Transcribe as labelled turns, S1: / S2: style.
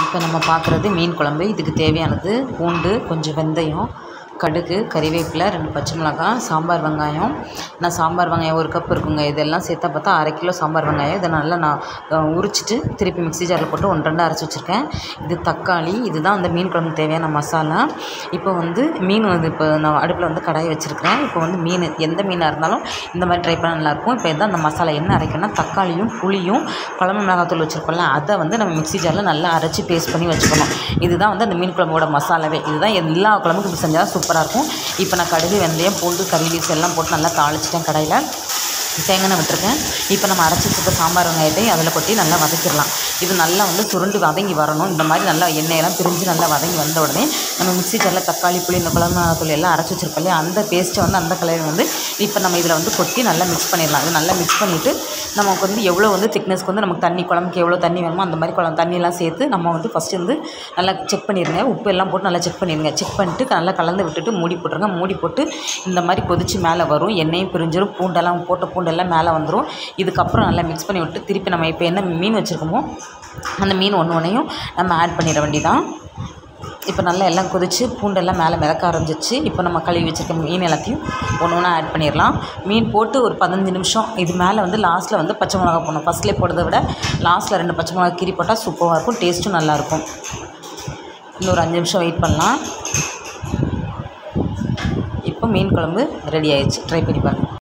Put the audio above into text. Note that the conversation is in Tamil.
S1: இப்போ நம்ம பார்க்குறது மீன் குழம்பு இதுக்கு தேவையானது பூண்டு கொஞ்சம் வெந்தயம் கடுகு கறிவேப்பிலை ரெண்டு பச்சை மிளகாய் சாம்பார் வெங்காயம் நான் சாம்பார் வெங்காயம் ஒரு கப் இருக்குங்க இதெல்லாம் சேர்த்தா பார்த்தா அரை கிலோ சாம்பார் வெங்காயம் இதை நல்லா நான் அஹ், உரிச்சிட்டு திருப்பி மிக்ஸி ஜாரில் போட்டு ஒன்று ரெண்டு அரைச்சி வச்சுருக்கேன் இது தக்காளி இதுதான் அந்த மீன் குழம்புக்கு தேவையான மசாலா இப்போ வந்து மீன் வந்து இப்போ நான் அடுப்பில் வந்து கடாய் வச்சுருக்கிறேன் இப்போ வந்து மீன் எந்த மீனாக இருந்தாலும் இந்த மாதிரி ட்ரை பண்ண நல்லாயிருக்கும் இப்போ இதான் அந்த மசாலா என்ன அரைக்கணும்னா தக்காளியும் புளியும் குழம்பு மிளகாத்தூள் வச்சுருக்கோம்ல அதை வந்து நம்ம மிக்ஸி ஜாரில் நல்லா அரைச்சி பேஸ்ட் பண்ணி வச்சுக்கணும் இதுதான் வந்து அந்த மீன் குழம்போட மசாலாவே இதுதான் எல்லா குழம்புக்கும் இப்படி செஞ்சால் சூப்பராக இருக்கும் இப்போ நான் கடுகு வெந்தயம் பூண்டு கறி லீவ்ஸ் எல்லாம் போட்டு நல்லா தாளிச்சிட்டேன் கடாயில் தேங்காய் விட்டுருக்கேன் இப்போ நம்ம அரைச்சி வச்சுருக்க சாம்பார் வெங்காயத்தையும் அதில் கொட்டி நல்லா வதக்கிடலாம் இது நல்லா வந்து சுருண்டு வதங்கி வரணும் இந்த மாதிரி நல்லா எண்ணெயெல்லாம் பிரிஞ்சு நல்லா வதங்கி வந்த உடனே நம்ம மிக்ஸி ஜாரில் தக்காளி புளி இந்த குழம்பு தூள் எல்லாம் அரைச்சி வச்சிருக்கோம் இல்லையா அந்த பேஸ்ட்டை வந்து அந்த கலரை வந்து இப்போ நம்ம இதில் வந்து கொட்டி நல்லா மிக்ஸ் பண்ணிடலாம் இது நல்லா மிக்ஸ் பண்ணிவிட்டு நமக்கு வந்து எவ்வளோ வந்து திக்னஸ்க்கு வந்து நமக்கு தண்ணி குழம்புக்கு எவ்வளோ தண்ணி வேணுமோ அந்த மாதிரி குழம்பு தண்ணியெல்லாம் சேர்த்து நம்ம வந்து ஃபஸ்ட்டு வந்து நல்லா செக் பண்ணிடுங்க உப்பு எல்லாம் போட்டு நல்லா செக் பண்ணிடுங்க செக் பண்ணிட்டு நல்லா கலந்து விட்டுட்டு மூடி போட்டுருங்க மூடி போட்டு இந்த மாதிரி கொதிச்சு மேலே வரும் எண்ணெயும் பிரிஞ்சிரும் பூண்டெல்லாம் போட்ட பூண்டெல்லாம் மேலே வந்துடும் இதுக்கப்புறம் நல்லா மிக்ஸ் பண்ணி விட்டு திருப்பி நம்ம இப்போ என்ன மீன் வச்சுருக்கோமோ அந்த மீன் ஒன்று ஒன்றையும் நம்ம ஆட் பண்ணிட வேண்டியதான் இப்போ நல்லா எல்லாம் கொதிச்சு பூண்டெல்லாம் மேலே மிதக்க ஆரம்பிச்சிச்சு இப்போ நம்ம கழுவி வச்சுருக்க மீன் எல்லாத்தையும் ஒன்று ஒன்றா ஆட் பண்ணிடலாம் மீன் போட்டு ஒரு பதினஞ்சு நிமிஷம் இது மேலே வந்து லாஸ்ட்டில் வந்து பச்சை மிளகா போடணும் ஃபஸ்ட்லேயே போடுறத விட லாஸ்ட்டில் ரெண்டு பச்சை மிளகா கீரி போட்டால் சூப்பராக இருக்கும் டேஸ்ட்டும் நல்லாயிருக்கும் இன்னும் ஒரு அஞ்சு நிமிஷம் வெயிட் பண்ணலாம் இப்போ மீன் குழம்பு ரெடி ஆயிடுச்சு ட்ரை பண்ணி பாருங்கள்